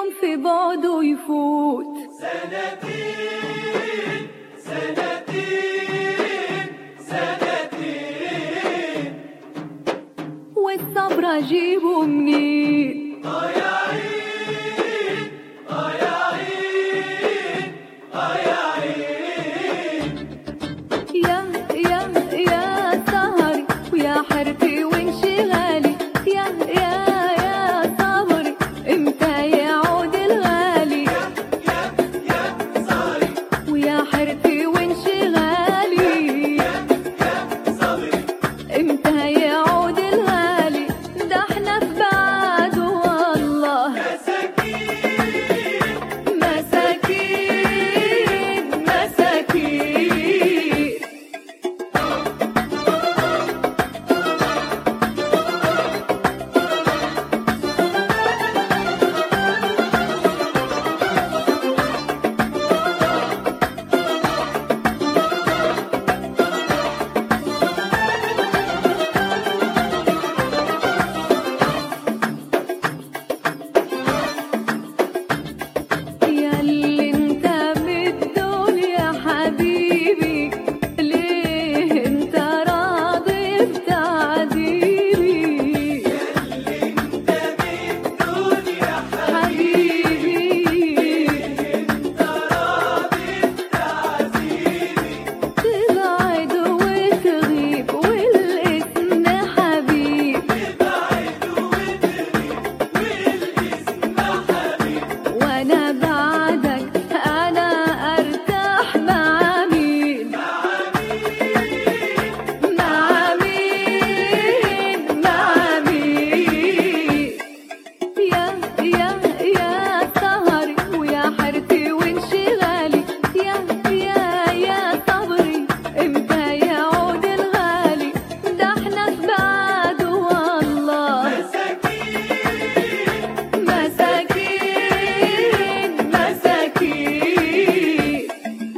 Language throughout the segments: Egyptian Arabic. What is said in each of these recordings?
واليوم في بعده يفوت سنتين سنتين سنتين والصبر اجيبه منين ضايعين ضايعين ضايعين يا يا يا سهري ويا حيرتي وانشغالي يا يا يا صبري امتى يعود الغالي صبري ويا حيرتي وانشغالي صبري امتى يعود الغالي ده احنا في بعد والله مساكين مساكين مساكين يا اللي انت بتقول يا حبيبي ليه انت راضي بتعذيبي دول يا حبيبي راضي بتعذيبي تبعد وتغيب والاسم حبيب تبعد وتغيب والاسم حبيب وانا بعدك انا ارتاح مع مين مع مين مع مين يا يا يا سهري ويا حيرتي وانشغالي يا يا يا صبري امتى يعود الغالي ده احنا في بعد والله مساكين مساكين مساكين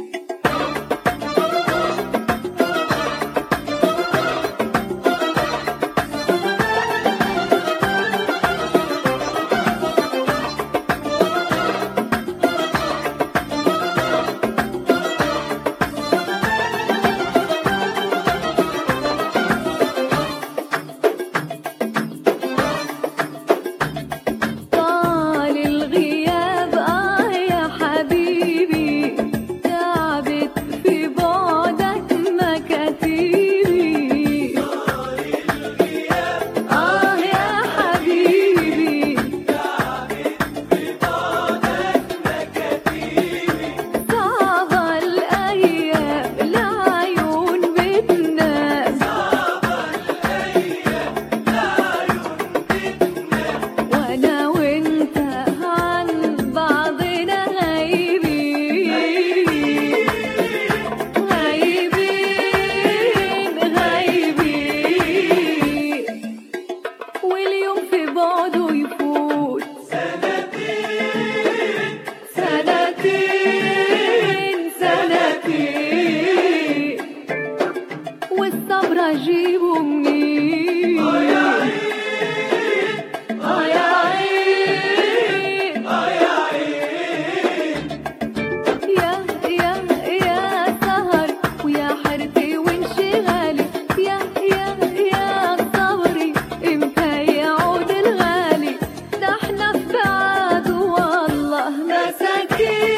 طال الغياب آه يا حبيبي تعبت في بعدك مكاتيبي آه يا حبيبي صعبة الأيام العيون بتنام وانا وانت عن بعضنا غايبين غايبين غايبين واليوم في بعده يفوت سنتين سنتين سنتين والصبر اجيبه منين ضايعين يا يا يا سهر ويا حيرتي وانشغالي يا يا يا صبري امتى يعود الغالي ده احنا في بعد والله مساكين